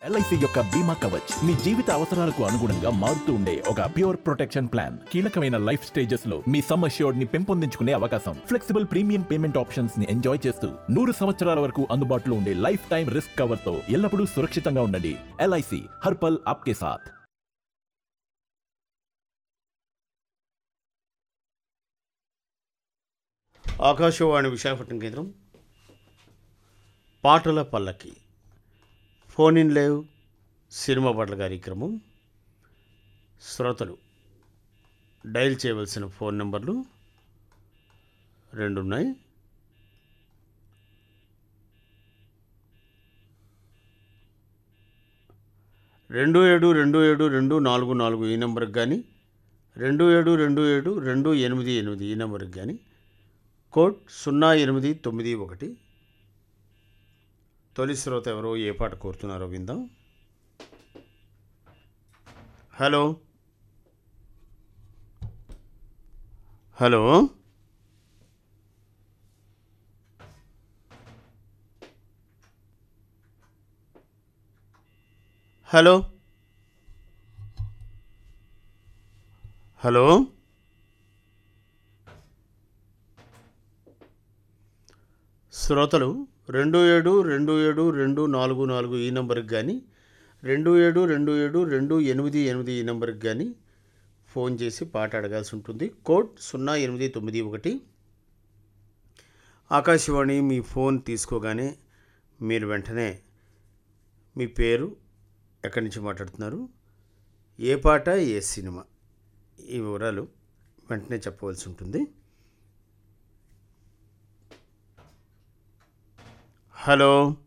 LIC యొక్క బీమా కవచ్ మీ జీవిత అవసరాలకు అనుగుణంగా మారుతూ ఉండే ఒక ప్యూర్ ప్రొటెక్షన్ ప్లాన్ కీలకమైన లైఫ్ స్టేజెస్ లో మీ సమ్ అష్యూర్డ్ ని పెంపొందించుకునే అవకాశం ఫ్లెక్సిబుల్ ప్రీమియం పేమెంట్ ఆప్షన్స్ ని ఎంజాయ్ చేస్తూ నూరు సంవత్సరాల వరకు అందుబాటులో ఉండే లైఫ్ టైం రిస్క్ కవర్ తో ఎల్లప్పుడూ సురక్షితంగా ఉండండి ఎల్ఐసి హర్పల్ ఆప్కే సాథ్ ఆకాశవాణి విశాఖపట్నం కేంద్రం పాటల పల్లకి ఫోన్ ఇన్ లేవ్ సినిమా పాటల కార్యక్రమం శ్రోతలు డయల్ చేయవలసిన ఫోన్ నెంబర్లు రెండు ఉన్నాయి రెండు ఏడు రెండు ఏడు రెండు నాలుగు నాలుగు ఈ నెంబర్కి కానీ రెండు ఏడు రెండు ఏడు రెండు ఎనిమిది ఎనిమిది ఈ నెంబర్కి కానీ కోడ్ సున్నా ఎనిమిది తొమ్మిది ఒకటి తొలి శ్రోత ఎవరో ఏ పాట కోరుతున్నారో విందాం హలో హలో హలో హలో శ్రోతలు రెండు ఏడు రెండు ఏడు రెండు నాలుగు నాలుగు ఈ నెంబర్కి కానీ రెండు ఏడు రెండు ఏడు రెండు ఎనిమిది ఎనిమిది ఈ నెంబర్కి కానీ ఫోన్ చేసి పాట అడగాల్సి ఉంటుంది కోడ్ సున్నా ఎనిమిది తొమ్మిది ఒకటి ఆకాశవాణి మీ ఫోన్ తీసుకోగానే మీరు వెంటనే మీ పేరు ఎక్కడి నుంచి మాట్లాడుతున్నారు ఏ పాట ఏ సినిమా ఈ వివరాలు వెంటనే చెప్పవలసి ఉంటుంది హలో